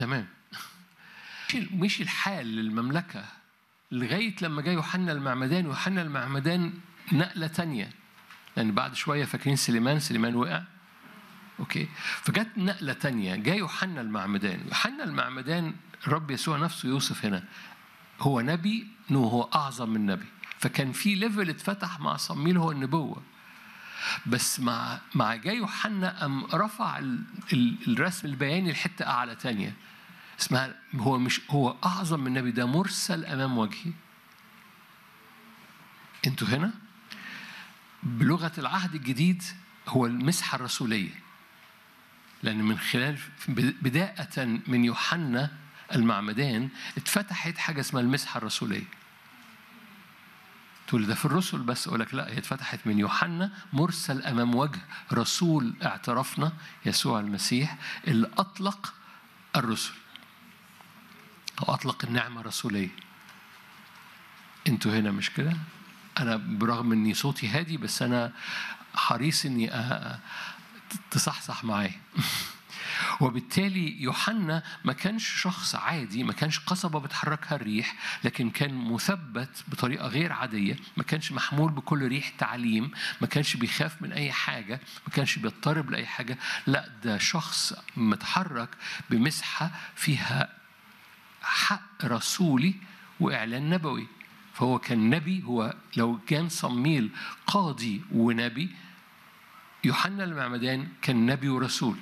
تمام مشي الحال للمملكة لغاية لما جاء يوحنا المعمدان يوحنا المعمدان نقلة تانية لأن بعد شوية فاكرين سليمان سليمان وقع أوكي فجت نقلة تانية جاء يوحنا المعمدان يوحنا المعمدان الرب يسوع نفسه يوصف هنا هو نبي انه هو اعظم من نبي فكان في ليفل اتفتح مع صميل هو النبوه بس مع مع جاي يوحنا ام رفع ال ال الرسم البياني لحته اعلى تانية اسمها هو مش هو اعظم من النبي ده مرسل امام وجهي انتوا هنا بلغه العهد الجديد هو المسحه الرسوليه لان من خلال بدايه من يوحنا المعمدان اتفتحت حاجه اسمها المسحه الرسوليه تقول ده في الرسل بس اقول لك لا هي اتفتحت من يوحنا مرسل امام وجه رسول اعترافنا يسوع المسيح اللي اطلق الرسل او اطلق النعمه الرسوليه انتوا هنا مش كده انا برغم اني صوتي هادي بس انا حريص اني تصحصح معايا وبالتالي يوحنا ما كانش شخص عادي ما كانش قصبة بتحركها الريح لكن كان مثبت بطريقة غير عادية ما كانش محمول بكل ريح تعليم ما كانش بيخاف من أي حاجة ما كانش بيضطرب لأي حاجة لا ده شخص متحرك بمسحة فيها حق رسولي وإعلان نبوي فهو كان نبي هو لو كان صميل قاضي ونبي يوحنا المعمدان كان نبي ورسول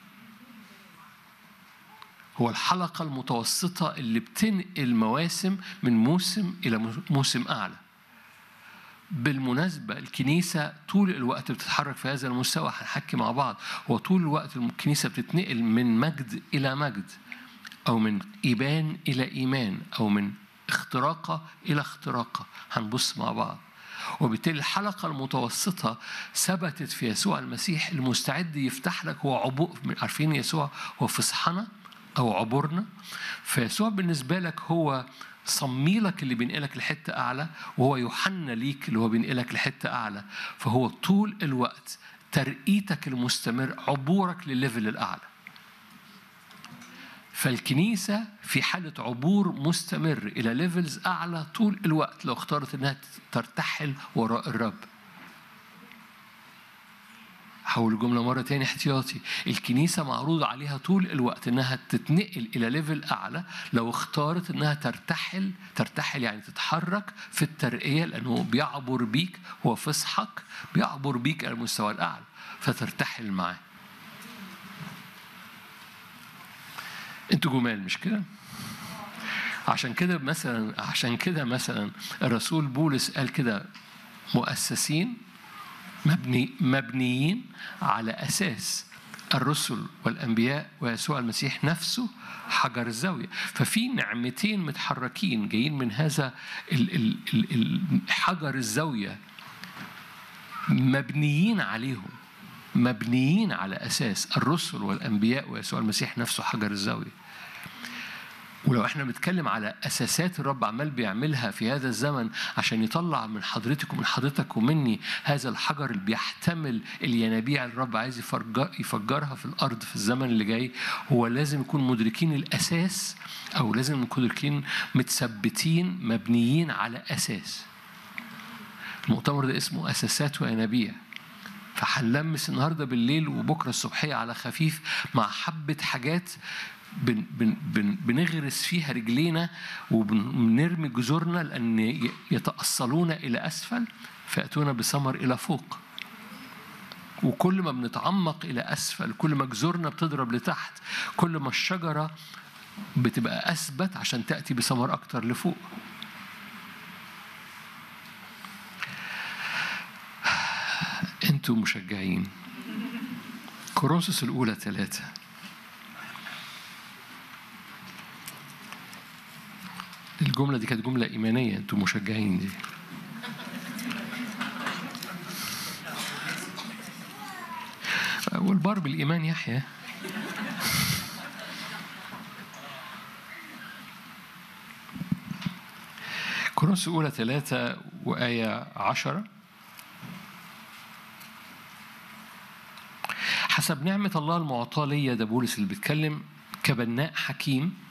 هو الحلقة المتوسطة اللي بتنقل مواسم من موسم إلى موسم أعلى بالمناسبة الكنيسة طول الوقت بتتحرك في هذا المستوى هنحكي مع بعض هو طول الوقت الكنيسة بتتنقل من مجد إلى مجد أو من إيمان إلى إيمان أو من اختراقة إلى اختراقة هنبص مع بعض وبالتالي الحلقة المتوسطة ثبتت في يسوع المسيح المستعد يفتح لك هو عبور عارفين يسوع هو فصحنا أو عبورنا فيسوع بالنسبة لك هو صميلك اللي بينقلك لحتة أعلى وهو يوحنا ليك اللي هو بينقلك لحتة أعلى فهو طول الوقت ترقيتك المستمر عبورك للليفل الأعلى فالكنيسة في حالة عبور مستمر إلى ليفلز أعلى طول الوقت لو اختارت إنها ترتحل وراء الرب حول الجملة مرة تاني احتياطي الكنيسة معروض عليها طول الوقت إنها تتنقل إلى ليفل أعلى لو اختارت إنها ترتحل ترتحل يعني تتحرك في الترقية لأنه بيعبر بيك هو فصحك بيعبر بيك إلى المستوى الأعلى فترتحل معاه انتوا جمال مش كده؟ عشان كده مثلا عشان كده مثلا الرسول بولس قال كده مؤسسين مبني مبنيين على اساس الرسل والانبياء ويسوع المسيح نفسه حجر الزاويه ففي نعمتين متحركين جايين من هذا حجر الزاويه مبنيين عليهم مبنيين على اساس الرسل والانبياء ويسوع المسيح نفسه حجر الزاويه ولو احنا بنتكلم على اساسات الرب عمال بيعملها في هذا الزمن عشان يطلع من حضرتك ومن حضرتك ومني هذا الحجر اللي بيحتمل الينابيع اللي الرب عايز يفجر يفجرها في الارض في الزمن اللي جاي هو لازم يكون مدركين الاساس او لازم نكون مدركين متثبتين مبنيين على اساس المؤتمر ده اسمه اساسات وينابيع فهنلمس النهارده بالليل وبكره الصبحيه على خفيف مع حبه حاجات بن بن بن بنغرس فيها رجلينا وبنرمي جذورنا لان يتاصلون الى اسفل فياتون بثمر الى فوق وكل ما بنتعمق الى اسفل كل ما جذورنا بتضرب لتحت كل ما الشجره بتبقى اثبت عشان تاتي بثمر اكتر لفوق انتوا مشجعين كورنثوس الاولى ثلاثه الجملة دي كانت جملة إيمانية أنتوا مشجعين دي والبار بالإيمان يحيى كورنثوس الأولى ثلاثة وآية عشرة حسب نعمة الله المعطاة ليا ده بولس اللي بيتكلم كبناء حكيم